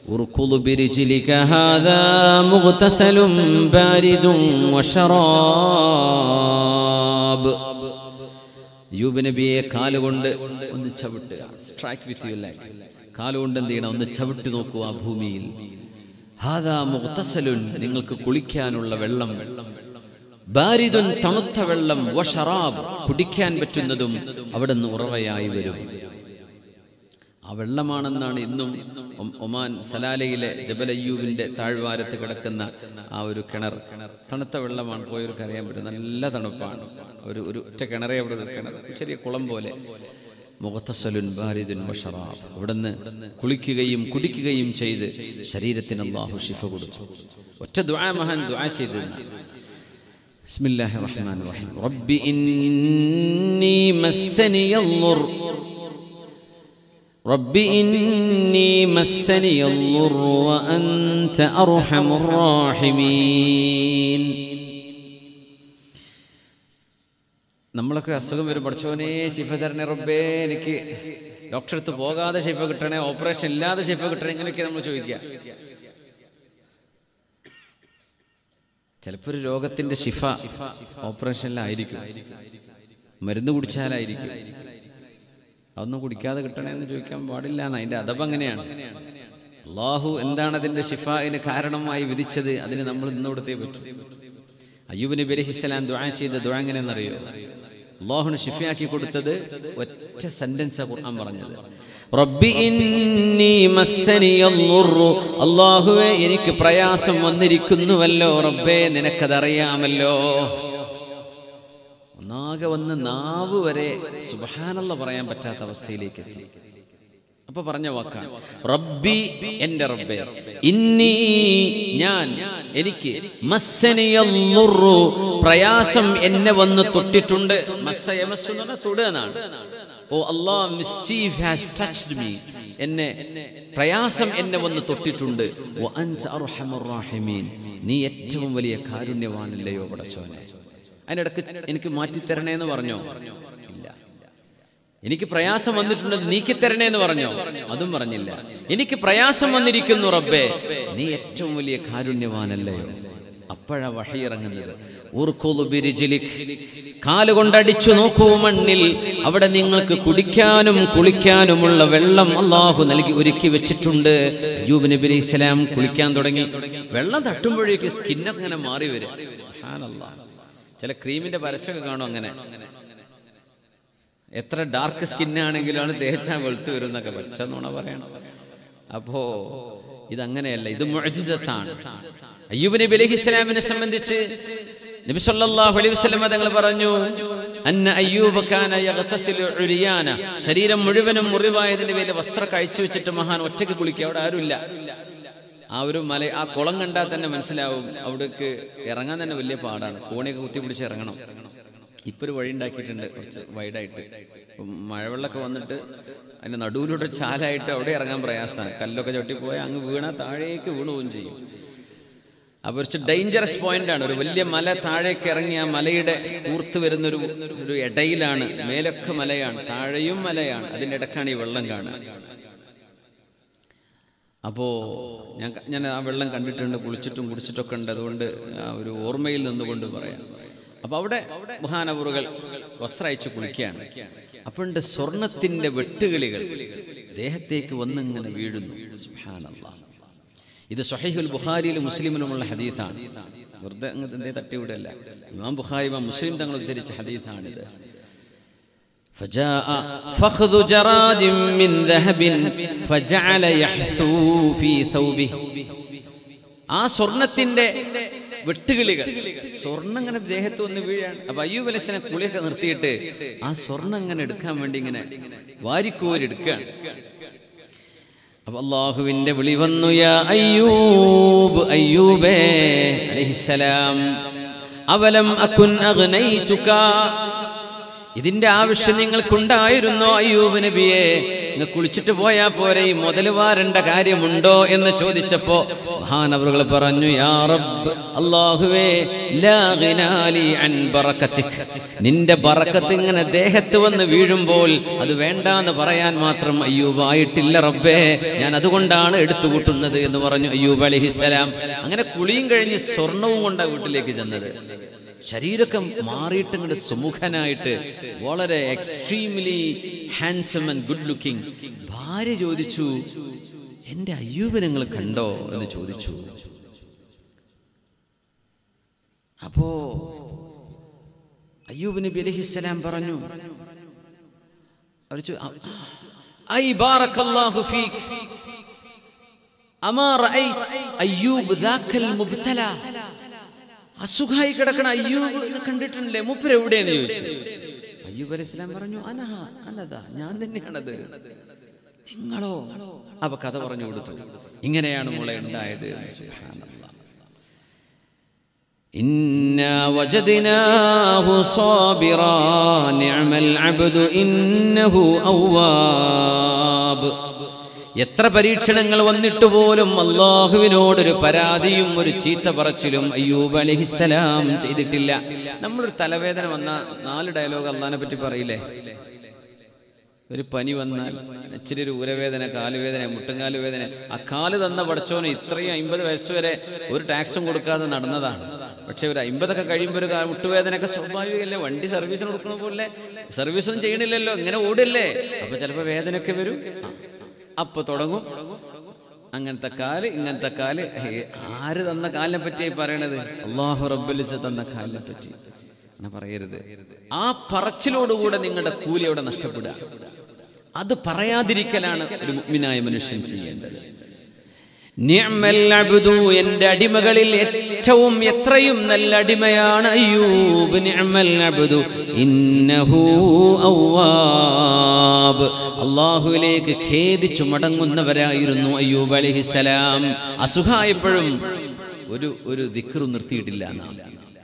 اركض برجلك هذا مغتسل بارد وشراب യൂബ് നബിയെ കാലുകൊണ്ട് ഒന്ന് ചവിട്ടുക സ്ട്രൈക്ക് വിത്ത് യു ലൈക്ക് കാലുകൊണ്ട് എന്ത് ചെയ്യണം ഒന്ന് ചവിട്ടി നോക്കൂ ആ ഭൂമിയിൽ ഹാദാ മുഖത്തസലുൻ നിങ്ങൾക്ക് കുളിക്കാനുള്ള വെള്ളം ബാരിദുൻ തണുത്ത വെള്ളം വഷറാബ് കുടിക്കാൻ പറ്റുന്നതും അവിടെ നിന്ന് ഉറവയായി വരും ആ വെള്ളമാണെന്നാണ് ഇന്നും ഒ- ഒമാൻ സലാലയിലെ ജബൽ അയ്യൂബിന്റെ താഴ്വാരത്ത് കിടക്കുന്ന ആ ഒരു കിണർ തണുത്ത വെള്ളമാണ് പോയവർക്ക് അറിയാൻ പറ്റും നല്ല തണുപ്പാണ് ഒരു ഒരു ഒറ്റ കിണറേ അവിടെ ഒരു കിണർ ചെറിയ കുളം പോലെ മുഖത്തസലുൻ ബാരിദുൻ വഷറാബ് അവിടുന്ന് കുളിക്കുകയും കുടിക്കുകയും ചെയ്ത് ശരീരത്തിന് അള്ളാഹു ഷിഫ കൊടുത്തു ഒറ്റ ദുആ മഹാൻ ദുആ ചെയ്തത് بسم الله الرحمن الرحيم رب إني مسني الضر رب إني مسني الضر وأنت أرحم الراحمين നമ്മളൊക്കെ ഒരു അസുഖം വരും പഠിച്ചോനെ ശിഫ തരണേ റബ്ബേ എനിക്ക് ഡോക്ടറെ അടുത്ത് പോകാതെ ശിഫ കിട്ടണേ ഓപ്പറേഷൻ ഇല്ലാതെ ശിഫ കിട്ടണേ ഇങ്ങനെയൊക്കെ നമ്മൾ ചോദിക്കുക ചിലപ്പോൾ ഒരു രോഗത്തിന്റെ ശിഫ ഓപ്പറേഷനിലായിരിക്കും മരുന്ന് കുടിച്ചാലായിരിക്കും അതൊന്നും കുടിക്കാതെ കിട്ടണേ എന്ന് ചോദിക്കാൻ പാടില്ല എന്ന് അതിന്റെ അതബ് അങ്ങനെയാണ് അള്ളാഹു എന്താണ് അതിന്റെ ഷിഫായിന് കാരണമായി വിധിച്ചത് അതിന് നമ്മൾ ഇന്നോടത്തേ പറ്റും അയ്യൂബ് നബി അലഹിസ്സലാം ദുആ ചെയ്ത ദുആ എങ്ങനെയെന്നറിയോ അള്ളാഹുന് ഷിഫയാക്കി കൊടുത്തത് ഒറ്റ സെന്റൻസ് ഖുർആൻ പറഞ്ഞത് റബ്ബി ഇന്നി മസ്സനിയല്ലുറു അള്ളാഹുവേ എനിക്ക് പ്രയാസം വന്നിരിക്കുന്നുവല്ലോ റബ്ബേ നിനക്കതറിയാമല്ലോ ഒന്നാകെ വന്ന് നാവ് വരെ സുബഹാനല്ല പറയാൻ പറ്റാത്ത അവസ്ഥയിലേക്ക് എത്തി അപ്പൊ പറഞ്ഞ വാക്കാണ് റബ്ബി എന്റെ റബ്ബേ ഇന്നി ഞാൻ എനിക്ക് മസ്സനിയല്ലുറു പ്രയാസം എന്നെ വന്ന് തൊട്ടിട്ടുണ്ട് മസ്സ യമസ്സു എന്ന് പറഞ്ഞാൽ തൊടുക എന്നാണ് ഓ അല്ലാ മിസ്ചീഫ് ഹാസ് ടച്ച്ഡ് മീ എന്നെ പ്രയാസം എന്നെ വന്ന് തൊട്ടിട്ടുണ്ട് വ അൻത അർഹമുർ റാഹിമീൻ നീ ഏറ്റവും വലിയ കാരുണ്യവാനല്ലയോ പടച്ചോനെ അതിനിടക്ക് എനിക്ക് മാറ്റിത്തരണേ എന്ന് പറഞ്ഞോ ഇല്ല എനിക്ക് പ്രയാസം വന്നിട്ടുണ്ട് നീക്കിത്തരണേ എന്ന് പറഞ്ഞോ അതും പറഞ്ഞില്ല എനിക്ക് പ്രയാസം വന്നിരിക്കുന്നു റബ്ബേ നീ ഏറ്റവും വലിയ കാരുണ്യവാനല്ലയോ അപ്പോഴാ വഹയിറങ്ങുന്നത് ഊർക്കുളു ബിരിജിലിക്. കാലുകൊണ്ടടിച്ചു നോക്കൂ മണ്ണിൽ അവിടെ നിങ്ങൾക്ക് കുടിക്കാനും കുളിക്കാനുമുള്ള വെള്ളം അള്ളാഹു നൽകി ഒരുക്കി വെച്ചിട്ടുണ്ട് അയ്യൂബ് നബി അലൈഹി സ്വലാം കുളിക്കാൻ തുടങ്ങി വെള്ളം തട്ടുമ്പോഴേക്ക് സ്കിന്നൊക്കെ ഇങ്ങനെ മാറി വരും സുബ്ഹാനല്ലാഹ്. ചില ക്രീമിന്റെ പരസ്യമൊക്കെ കാണും അങ്ങനെ എത്ര ഡാർക്ക് സ്കിന്നാണെങ്കിലാണ് തേച്ചാൽ വെളുത്തു വരും എന്നൊക്കെ പച്ചെന്നോണ പറയണം അപ്പോ ഇതങ്ങനെയല്ല ഇത് മുഅ്ജിസത്താണ് അയ്യൂബ് നബി അലൈഹി ഇസ്ലാമിനെ സംബന്ധിച്ച് നബി സല്ലല്ലാഹു അലൈഹി വസല്ലം തങ്ങൾ പറഞ്ഞു അന്ന അയ്യൂബ കാന യഗ്തസിലു ഉരിയാന ശരീരം മുഴുവനും മുറിവായതിന്റെ പേരിൽ വസ്ത്രം കഴിച്ചു വെച്ചിട്ട് മഹാൻ ഒറ്റയ്ക്ക് കുളിക്കുക അവിടെ ആരുമില്ല ആ ഒരു മല ആ കുളം കണ്ടാൽ തന്നെ മനസ്സിലാവും അവിടേക്ക് ഇറങ്ങാൻ തന്നെ വലിയ പാടാണ് കോണിയൊക്കെ കുത്തി പിടിച്ച് ഇറങ്ങണം ഇപ്പൊ ഒരു വഴി ഉണ്ടാക്കിയിട്ടുണ്ട് കുറച്ച് വൈഡായിട്ട് ഇപ്പം മഴവെള്ളമൊക്കെ വന്നിട്ട് അതിന്റെ നടുവിലൂടെ ചാലായിട്ട് അവിടെ ഇറങ്ങാൻ പ്രയാസമാണ് കല്ലൊക്കെ ചവിട്ടി പോയാൽ അങ്ങ് വീണാൽ താഴേക്ക് വീണു പോവുകയും ചെയ്യും അപ്പൊ കുറച്ച് ഡേഞ്ചറസ് പോയിന്റ് ആണ് ഒരു വലിയ മല താഴേക്ക് ഇറങ്ങി ആ മലയുടെ കൂർത്ത് വരുന്ന ഒരു ഒരു ഇടയിലാണ് മേലൊക്കെ മലയാണ് താഴെയും മലയാണ് അതിന്റെ ഇടക്കാണ് ഈ വെള്ളം കാണുക അപ്പോ ഞാൻ ഞാൻ ആ വെള്ളം കണ്ടിട്ടുണ്ട് കുളിച്ചിട്ടും കുടിച്ചിട്ടൊക്കെ ഉണ്ട് അതുകൊണ്ട് ആ ഒരു ഓർമ്മയിൽ നിന്നുകൊണ്ട് പറയാം അപ്പൊ അവിടെ മഹാനവറുകൾ വസ്ത്രം അയച്ച് കുളിക്കുകയാണ് അപ്പോണ്ട് സ്വർണത്തിന്റെ വെട്ടുകിളികൾ ദേഹത്തേക്ക് വന്നിങ്ങനെ വീഴുന്നു സുബ്ഹാനല്ലാഹ്. ഇത് സഹീഹുൽ ബുഖാരിയിലും മുസ്ലിമിലുമുള്ള ഹദീഥാണ് വെറുതെ അങ്ങനത്തെ എന്തേ തട്ടിവിടല്ല ഇമാം ബുഖാരി ഇമാം മുസ്ലിം തങ്ങൾ ഉദ്ധരിച്ച ഹദീഥാണിത് فجاء فخذ جراد من ذهب فجعل يحثو في ثوبه ആ സ്വർണത്തിന്റെ വെട്ടുകിളികൾ സ്വർണ്ണം ഇങ്ങനെ ദേഹത്ത് വന്ന് വീഴാണ് അപ്പൊ അയ്യൂബ് അലൈഹിനെ കുളിയൊക്കെ നിർത്തിയിട്ട് ആ സ്വർണ്ണം ഇങ്ങനെ എടുക്കാൻ വേണ്ടി ഇങ്ങനെ വാരിക്കോരി എടുക്കുകയാണ് അപ്പൊ അള്ളാഹുവിന്റെ വിളി വന്നു യാ അയ്യൂബ് അയ്യൂബേ അലൈഹിസ്സലാം അവലം അകുൻ അഗ്നൈതുക ഇതിന്റെ ആവശ്യം നിങ്ങൾക്കുണ്ടായിരുന്നോ അയ്യൂബ് നബിയെ നിങ്ങൾ കുളിച്ചിട്ട് പോയാ പോരെ ഈ മുതൽ വാരേണ്ട കാര്യമുണ്ടോ എന്ന് ചോദിച്ചപ്പോ മഹാനവറുകൾ പറഞ്ഞു യാ റബ്ബ് അല്ലാഹുവേ ലാ ഗിനാലി അൻ ബറക്കതിക് നിന്റെ ബറക്കത്ത് ഇങ്ങനെ ദേഹത്ത് വന്ന് വീഴുമ്പോൾ അത് വേണ്ടാന്ന് പറയാൻ മാത്രം അയ്യൂബ് ആയിട്ടില്ല റബ്ബേ ഞാൻ അതുകൊണ്ടാണ് എടുത്തു കൂട്ടുന്നത് എന്ന് പറഞ്ഞു അയ്യൂബ് അലഹിസലാം അങ്ങനെ കുളിയും കഴിഞ്ഞ് സ്വർണവും കൊണ്ടാണ് വീട്ടിലേക്ക് ചെന്നത് ശരീരമൊക്കെ മാറിയിട്ട് ഇങ്ങോട്ട് സുമുഖനായിട്ട് വളരെ extremely handsome and good looking ഭാര്യ ചോദിച്ചു എൻ്റെ അയ്യൂബ് നിങ്ങൾ കണ്ടോ എന്ന് ചോദിച്ചു അപ്പോ അയ്യൂബ് നബി അലഹിസ്സലാം പറഞ്ഞു അവർ ചോ- ഐ ബാറക്കല്ലാഹു ഫീക് അമാ റഅയ്ത് അയ്യൂബ് ദാക്കൽ മുബ്തല അസുഖമായി കിടക്കണ അയ്യൂബ് കണ്ടിട്ടില്ലേ മൂപ്പര് എവിടെയെന്ന് ചോദിച്ചു അയ്യൂബ് അലൈഹി സ്വലാം പറഞ്ഞു അനഹ അനതാ ഞാൻ തന്നെയാണത് നിങ്ങളോ അപ്പൊ കഥ പറഞ്ഞു കൊടുത്തു ഇങ്ങനെയാണ് മോളെ ഉണ്ടായത് എന്ന് സുബ്ഹാനല്ലാഹ്. إنا وجدناه صابرا نعم العبد إنه أواب എത്ര പരീക്ഷണങ്ങൾ വന്നിട്ട് പോലും അള്ളാഹുവിനോടൊരു പരാതിയും ഒരു ചീത്ത പറച്ചിലും അയ്യൂബ് അലഹിസലാം ചെയ്തിട്ടില്ല നമ്മളൊരു തലവേദന വന്ന നാല് ഡയലോഗ് അള്ളഹാനെ പറ്റി പറയില്ലേ ഒരു പനി വന്നാൽ ഇച്ചിരി ഒരു ഊരവേദന കാലുവേദന മുട്ടുംകാല് വേദന ആ കാല് തന്ന പഠിച്ചോന് ഇത്രയും അമ്പത് വയസ്സ് വരെ ഒരു ടാക്സും കൊടുക്കാതെ നടന്നതാണ് പക്ഷെ ഒരു അമ്പതൊക്കെ കഴിയുമ്പോൾ ഒരു കാ- മുട്ടുവേദനയൊക്കെ സ്വാഭാവികമല്ലേ വണ്ടി സർവീസിന് കൊടുക്കണ പോലെ സർവീസൊന്നും ചെയ്യണില്ലല്ലോ ഇങ്ങനെ ഓടില്ലേ അപ്പൊ ചിലപ്പോൾ വേദനയൊക്കെ വരും ആ. അപ്പൊ തുടങ്ങും അങ്ങനത്തെ കാല് ഇങ്ങനത്തെ കാല് ഹേ, ആര് തന്ന കാലിനെ പറ്റിയായി പറയണത് അള്ളാഹു റബ്ബലിച്ച് തന്ന കാലിനെ പറ്റി അങ്ങനെ പറയരുത് ആ പറച്ചിലോടുകൂടെ നിങ്ങളുടെ കൂലി അവിടെ നഷ്ടപ്പെടുക അത് പറയാതിരിക്കലാണ് ഒരു മുഗ്മിനായ മനുഷ്യൻ ചെയ്യേണ്ടത് നിഅമൽ അബ്ദു എന്റെ അടിമകളിൽ ഏറ്റവും എത്രയും നല്ല അടിമയാണ് അയ്യൂബ് നിഅമൽ അബ്ദു ഇന്നഹു അവ്വാബ് അള്ളാഹുവിലേക്ക് ഖേദിച്ചു മടങ്ങുന്നവരായിരുന്നു അയ്യൂബ് അലൈഹിസലാം അസുഖായപ്പോഴും ഒരു ഒരു ദിക്റ് നിർത്തിയിട്ടില്ല എന്നാണ്